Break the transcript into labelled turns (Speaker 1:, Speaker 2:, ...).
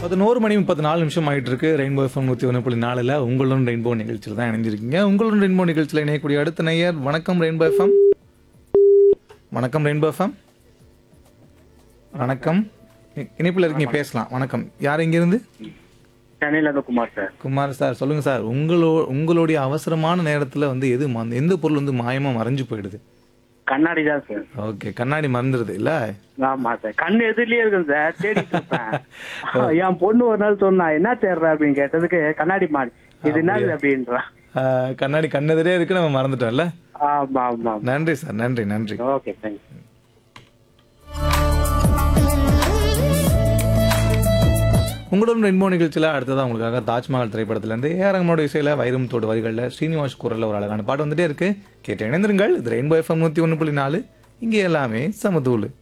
Speaker 1: பதினோரு மணி முப்பத்தி நாலு நிமிஷம் ஆயிட்டு இருக்கு ரெயின்போ எஃப்எம் நூற்றி ஒன்று புள்ளி நாலில் உங்களுடன் ரெயின்போ நிகழ்ச்சியில் தான் இணைஞ்சிருக்கீங்க உங்களுடன் ரெயின்போ நிகழ்ச்சியில் இணையக்கூடிய அடுத்த நேயர் வணக்கம் ரெயின்போ எஃப்எம் வணக்கம் ரெயின்போ எஃப்எம் வணக்கம் இ- இணைப்பில் இருக்கீங்க பேசலாம் வணக்கம் யார் இங்கிருந்து
Speaker 2: சென்னையில இருந்து குமார் சார்
Speaker 1: குமார் சார் சொல்லுங்க சார் உங்களோ உங்களுடைய அவசரமான நேரத்தில் வந்து எது ம- எந்த பொருள் வந்து மாயமா மறைஞ்சு போயிடுது
Speaker 2: கண்ணாடி தான் சார்
Speaker 1: ஓகே கண்ணாடி மறந்துடுது இல்ல
Speaker 2: ஆமா சார் கண்ணு எதிரிலேயே இருக்கும் சார் தேடிட்டு இருப்பேன் என் பொண்ணு ஒரு நாள் சொன்னா என்ன தேடுற அப்படின்னு கேட்டதுக்கு கண்ணாடி மாடி இது என்னது அப்படின்றா
Speaker 1: ஆஹ், கண்ணாடி கண்ணெதிரே இருக்கு நம்ம மறந்துட்டோம்ல
Speaker 2: ஆமா ஆமா
Speaker 1: நன்றி சார் நன்றி நன்றி
Speaker 2: ஓகே தேங்க்யூ
Speaker 1: உங்களுடன் ரெயின்போ நிகழ்ச்சியில் அடுத்ததாக உங்களுக்காக தாஜ்மஹால் திரைப்படத்திலேருந்து ஏஆர் ரஹ்மானோட இசையில் வைரம் தோடு வரிகளில் ஸ்ரீனிவாஸ் குரலில் ஒரு அழகான பாட்டு வந்துட்டே இருக்கு கேட்டு இணைந்திருங்கள் இது ரெயின்போ எஃப்எம் நூற்றி ஒன்று புள்ளி நாலு இங்கே எல்லாமே சமதூளு